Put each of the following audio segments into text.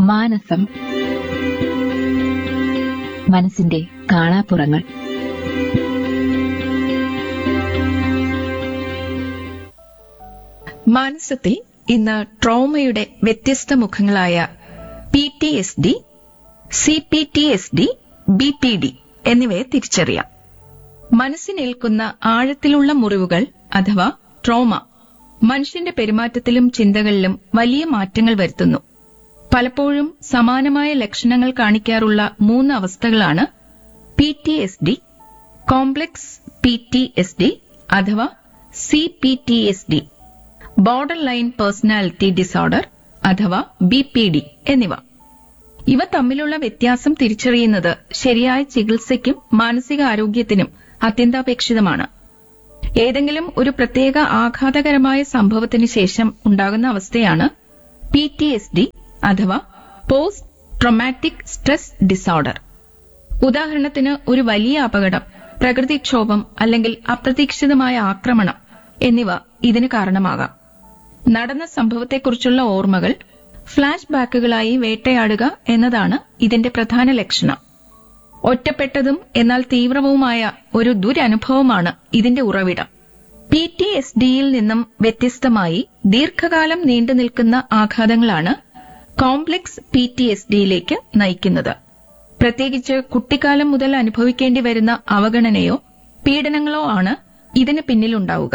മാനസം മനസ്സിന്റെ കാണാപ്പുറങ്ങൾ മാനസത്തിൽ ഇന്ന് ട്രോമയുടെ വ്യത്യസ്ത മുഖങ്ങളായ P T S D C P T S D B P D എന്നിവയെ തിരിച്ചറിയാം മനസ്സിനേൽക്കുന്ന ആഴത്തിലുള്ള മുറിവുകൾ അഥവാ ട്രോമ മനുഷ്യന്റെ പെരുമാറ്റത്തിലും ചിന്തകളിലും വലിയ മാറ്റങ്ങൾ വരുത്തുന്നു പലപ്പോഴും സമാനമായ ലക്ഷണങ്ങൾ കാണിക്കാറുള്ള മൂന്ന് അവസ്ഥകളാണ് P T S D complex P T S D അഥവാ C P T S D borderline personality disorder അഥവാ ബി പി ഡി എന്നിവ ഇവ തമ്മിലുള്ള വ്യത്യാസം തിരിച്ചറിയുന്നത് ശരിയായ ചികിത്സയ്ക്കും മാനസികാരോഗ്യത്തിനും അത്യന്താപേക്ഷിതമാണ് ഏതെങ്കിലും ഒരു പ്രത്യേക ആഘാതകരമായ സംഭവത്തിന് ശേഷം ഉണ്ടാകുന്ന അവസ്ഥയാണ് പി ടി എസ് ഡി അഥവാ പോസ്റ്റ് ട്രൊമാറ്റിക് സ്ട്രെസ് ഡിസോർഡർ ഉദാഹരണത്തിന് ഒരു വലിയ അപകടം പ്രകൃതിക്ഷോഭം അല്ലെങ്കിൽ അപ്രതീക്ഷിതമായ ആക്രമണം എന്നിവ ഇതിന് കാരണമാകാം നടന്ന സംഭവത്തെക്കുറിച്ചുള്ള ഓർമ്മകൾ ഫ്ലാഷ് ബാക്കുകളായി വേട്ടയാടുക എന്നതാണ് ഇതിന്റെ പ്രധാന ലക്ഷണം ഒറ്റപ്പെട്ടതും എന്നാൽ തീവ്രവുമായ ഒരു ദുരനുഭവമാണ് ഇതിന്റെ ഉറവിടം പി ടി എസ് ഡിയിൽ നിന്നും വ്യത്യസ്തമായി ദീർഘകാലം നീണ്ടു നിൽക്കുന്ന ആഘാതങ്ങളാണ് കോംപ്ലക്സ് പി ടി എസ് ഡിയിലേക്ക് നയിക്കുന്നത് പ്രത്യേകിച്ച് കുട്ടിക്കാലം മുതൽ അനുഭവിക്കേണ്ടി വരുന്ന അവഗണനയോ പീഡനങ്ങളോ ആണ് ഇതിന് പിന്നിലുണ്ടാവുക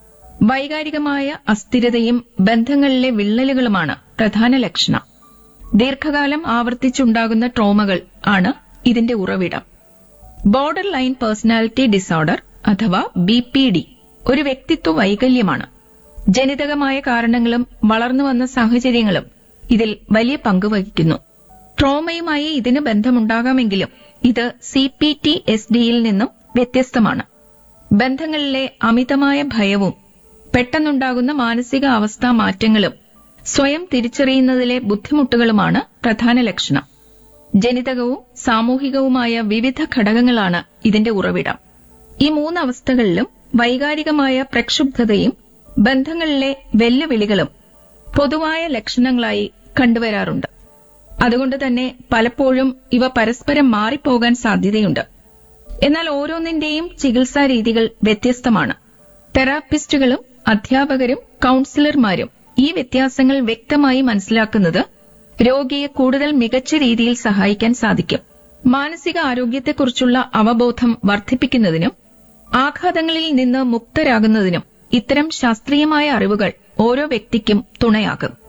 വൈകാരികമായ അസ്ഥിരതയും ബന്ധങ്ങളിലെ വിള്ളലുകളുമാണ് പ്രധാന ലക്ഷണം ദീർഘകാലം ആവർത്തിച്ചുണ്ടാകുന്ന ട്രോമകൾ ആണ് ഇതിന്റെ ഉറവിടം ബോർഡർ ലൈൻ പേഴ്സണാലിറ്റി ഡിസോർഡർ അഥവാ ബി പി ഡി ഒരു വ്യക്തിത്വ വൈകല്യമാണ് ജനിതകമായ കാരണങ്ങളും വളർന്നു വന്ന സാഹചര്യങ്ങളും ഇതിൽ വലിയ പങ്ക് വഹിക്കുന്നു ട്രോമയുമായി ഇതിന് ബന്ധമുണ്ടാകാമെങ്കിലും ഇത് സി പി ടി എസ് ഡിയിൽ നിന്നും വ്യത്യസ്തമാണ് ബന്ധങ്ങളിലെ അമിതമായ ഭയവും പെട്ടെന്നുണ്ടാകുന്ന മാനസിക അവസ്ഥാ മാറ്റങ്ങളും സ്വയം തിരിച്ചറിയുന്നതിലെ ബുദ്ധിമുട്ടുകളുമാണ് പ്രധാന ലക്ഷണം ജനിതകവും സാമൂഹികവുമായ വിവിധ ഘടകങ്ങളാണ് ഇതിന്റെ ഉറവിടം ഈ മൂന്ന് അവസ്ഥകളിലും വൈകാരികമായ പ്രക്ഷുബ്ധതയും ബന്ധങ്ങളിലെ വെല്ലുവിളികളും പൊതുവായ ലക്ഷണങ്ങളായി കണ്ടുവരാറുണ്ട് അതുകൊണ്ട് തന്നെ പലപ്പോഴും ഇവ പരസ്പരം മാറിപ്പോകാൻ സാധ്യതയുണ്ട് എന്നാൽ ഓരോന്നിന്റെയും ചികിത്സാ രീതികൾ വ്യത്യസ്തമാണ് തെറാപ്പിസ്റ്റുകളും അധ്യാപകരും കൌൺസിലർമാരും ഈ വ്യത്യാസങ്ങൾ വ്യക്തമായി മനസ്സിലാക്കുന്നത് രോഗിയെ കൂടുതൽ മികച്ച രീതിയിൽ സഹായിക്കാൻ സാധിക്കും മാനസിക ആരോഗ്യത്തെക്കുറിച്ചുള്ള അവബോധം വർദ്ധിപ്പിക്കുന്നതിനും ആഘാതങ്ങളിൽ നിന്ന് മുക്തരാകുന്നതിനും ഇത്തരം ശാസ്ത്രീയമായ അറിവുകൾ ഓരോ വ്യക്തിക്കും തുണയാകും